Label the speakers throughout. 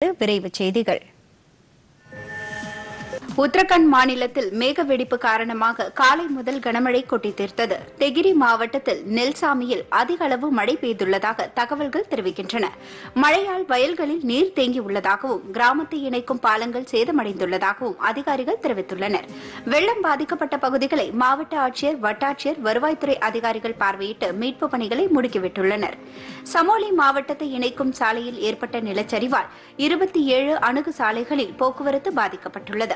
Speaker 1: விரைவுச் செய்திகள் உத்தரகண்ட் மாநிலத்தில் மேக வெடிப்பு காரணமாக காலை முதல் கனமழை கொட்டி தீர்த்தது தெகிரி மாவட்டத்தில் நெல்சாமியில் அதிக அளவு மழை பெய்துள்ளதாக தகவல்கள் தெரிவிக்கின்றன மழையால் வயல்களில் நீர் தேங்கியுள்ளதாகவும் கிராமத்தை இணைக்கும் பாலங்கள் சேதமடைந்துள்ளதாகவும் அதிகாரிகள் தெரிவித்துள்ளனர் வெள்ளம் பாதிக்கப்பட்ட பகுதிகளை மாவட்ட ஆட்சியர் வட்டாட்சியர் வருவாய்த்துறை அதிகாரிகள் பார்வையிட்டு மீட்பு பணிகளை முடுக்கிவிட்டுள்ளனர் சமோலி மாவட்டத்தை இணைக்கும் சாலையில் ஏற்பட்ட நிலச்சரிவால் இருபத்தி ஏழு அணுகு சாலைகளில் போக்குவரத்து பாதிக்கப்பட்டுள்ளது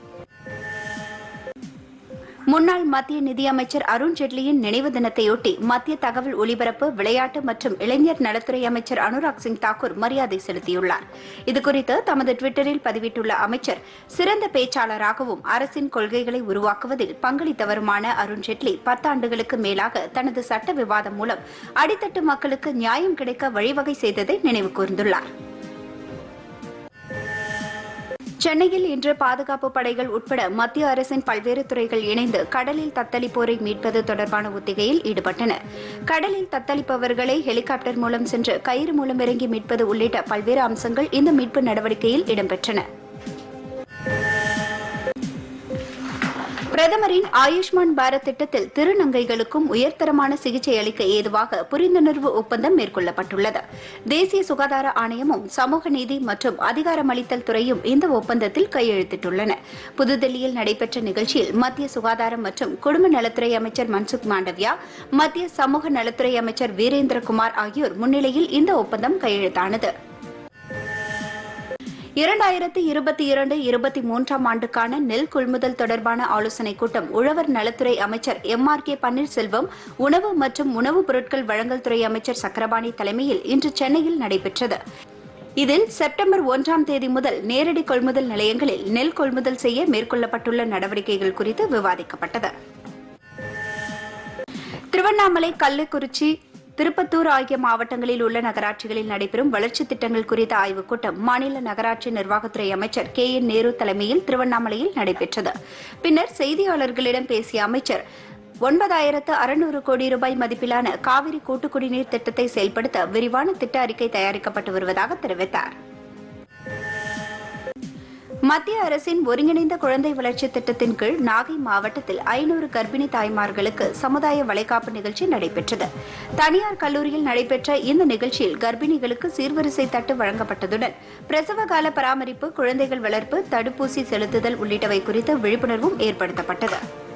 Speaker 1: முன்னாள் மத்திய நிதியமைச்சர் அருண் ஜேட்லியின் நினைவு தினத்தையொட்டி மத்திய தகவல் ஒலிபரப்பு விளையாட்டு மற்றும் இளைஞர் நலத்துறை அமைச்சர் அனுராக் சிங் தாக்கூர் மரியாதை செலுத்தியுள்ளார் இதுகுறித்து தமது டுவிட்டரில் பதிவிட்டுள்ள அமைச்சர் சிறந்த பேச்சாளராகவும் அரசின் கொள்கைகளை உருவாக்குவதில் பங்களித்தவருமான அருண் ஜேட்லி பத்தாண்டுகளுக்கு மேலாக தனது சட்ட விவாதம் மூலம் அடித்தட்டு மக்களுக்கு நியாயம் கிடைக்க வழிவகை செய்ததை நினைவு கூர்ந்துள்ளார் சென்னையில் இன்று பாதுகாப்பு படைகள் உட்பட மத்திய அரசின் பல்வேறு துறைகள் இணைந்து கடலில் தத்தளிப்போரை மீட்பது தொடர்பான ஒத்திகையில் ஈடுபட்டனர் கடலில் தத்தளிப்பவர்களை ஹெலிகாப்டர் மூலம் சென்று கயிறு மூலம் இறங்கி மீட்பது உள்ளிட்ட பல்வேறு அம்சங்கள் இந்த மீட்பு நடவடிக்கையில் இடம்பெற்றன பிரதமரின் ஆயுஷ்மான் பாரத் திட்டத்தில் திருநங்கைகளுக்கும் உயர்தரமான சிகிச்சை அளிக்க ஏதுவாக புரிந்துணர்வு ஒப்பந்தம் மேற்கொள்ளப்பட்டுள்ளது தேசிய சுகாதார ஆணையமும் சமூக நீதி மற்றும் அதிகாரமளித்தல் துறையும் இந்த ஒப்பந்தத்தில் கையெழுத்திட்டுள்ளன புதுதில்லியில் நடைபெற்ற நிகழ்ச்சியில் மத்திய சுகாதாரம் மற்றும் குடும்ப நலத்துறை அமைச்சர் மன்சுக் மாண்டவியா மத்திய சமூக நலத்துறை அமைச்சர் வீரேந்திரகுமார் ஆகியோர் முன்னிலையில் இந்த ஒப்பந்தம் கையெழுத்தானது இரண்டாயிரத்தி இருபத்தி இரண்டு இருபத்தி மூன்றாம் ஆண்டுக்கான நெல் கொள்முதல் தொடர்பான ஆலோசனைக் கூட்டம் உழவர் நலத்துறை அமைச்சர் எம் ஆர் கே பன்னீர்செல்வம் உணவு மற்றும் உணவுப் பொருட்கள் வழங்கல் துறை அமைச்சர் சக்கரபாணி தலைமையில் இன்று சென்னையில் நடைபெற்றது இதில் செப்டம்பர் ஒன்றாம் தேதி முதல் நேரடி கொள்முதல் நிலையங்களில் நெல் கொள்முதல் செய்ய மேற்கொள்ளப்பட்டுள்ள நடவடிக்கைகள் குறித்து விவாதிக்கப்பட்டது திருவண்ணாமலை கள்ளக்குறிச்சி திருப்பத்தூர் ஆகிய மாவட்டங்களில் உள்ள நகராட்சிகளில் நடைபெறும் வளர்ச்சித் திட்டங்கள் குறித்த ஆய்வுக் கூட்டம் மாநில நகராட்சி நிர்வாகத்துறை அமைச்சர் கே என் நேரு தலைமையில் திருவண்ணாமலையில் நடைபெற்றது பின்னர் செய்தியாளர்களிடம் பேசிய அமைச்சர் ஒன்பதாயிரத்து அறுநூறு கோடி ரூபாய் மதிப்பிலான காவிரி கூட்டு குடிநீர் திட்டத்தை செயல்படுத்த விரிவான திட்ட அறிக்கை தயாரிக்கப்பட்டு வருவதாக தெரிவித்தார் மத்திய அரசின் ஒருங்கிணைந்த குழந்தை வளர்ச்சி திட்டத்தின் கீழ் நாகை மாவட்டத்தில் ஐநூறு கர்ப்பிணி தாய்மார்களுக்கு சமுதாய வளைகாப்பு நிகழ்ச்சி நடைபெற்றது தனியார் கல்லூரியில் நடைபெற்ற இந்த நிகழ்ச்சியில் கர்ப்பிணிகளுக்கு சீர்வரிசை தட்டு வழங்கப்பட்டதுடன் பிரசவ கால பராமரிப்பு குழந்தைகள் வளர்ப்பு தடுப்பூசி செலுத்துதல் உள்ளிட்டவை குறித்து விழிப்புணர்வும் ஏற்படுத்தப்பட்டது